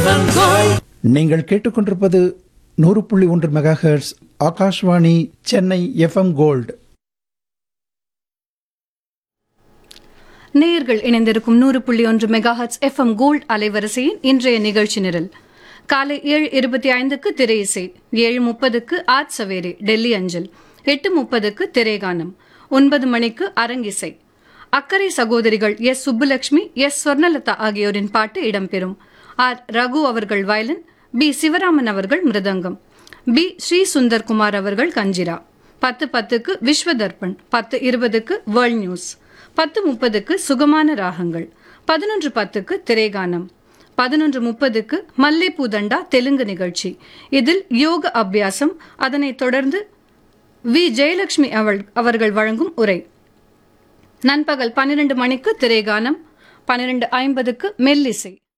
FM gold நீங்கள் கேட்டுக்கொண்டிருப்பது நூறு புள்ளி ஒன்று mega hertz Akashvani Chennai FM gold நேயர்கள் இணைந்திருக்கும் நூறு புள்ளி ஒன்று மெகாஹட்ஸ் எஃப்எம் கோல்ட் அலைவரிசையின் இன்றைய நிகழ்ச்சி நிரல் காலை ஏழு இருபத்தி ஐந்துக்கு திரை இசை ஏழு முப்பதுக்கு ஆட் சவேரி டெல்லி அஞ்சல் எட்டு முப்பதுக்கு திரைகானம் ஒன்பது மணிக்கு அரங்கிசை அக்கறை சகோதரிகள் எஸ் சுப்புலட்சுமி எஸ் ஸ்வர்ணலதா ஆகியோரின் பாட்டு இடம்பெறும் ஆர் ரகு அவர்கள் வயலின் பி சிவராமன் அவர்கள் மிருதங்கம் பி ஸ்ரீ சுந்தர்குமார் அவர்கள் கஞ்சிரா பத்து பத்துக்கு விஸ்வ தர்ப்பண் பத்து இருபதுக்கு வேர்ல்ட் நியூஸ் பத்து முப்பதுக்கு சுகமான ராகங்கள் பதினொன்று பத்துக்கு திரைகானம் பதினொன்று முப்பதுக்கு மல்லைப்பூ தண்டா தெலுங்கு நிகழ்ச்சி இதில் யோக அபியாசம் அதனைத் தொடர்ந்து வி ஜெயலட்சுமி அவள் அவர்கள் வழங்கும் உரை நண்பகல் பன்னிரண்டு மணிக்கு திரைகானம் பன்னிரண்டு ஐம்பதுக்கு மெல்லிசை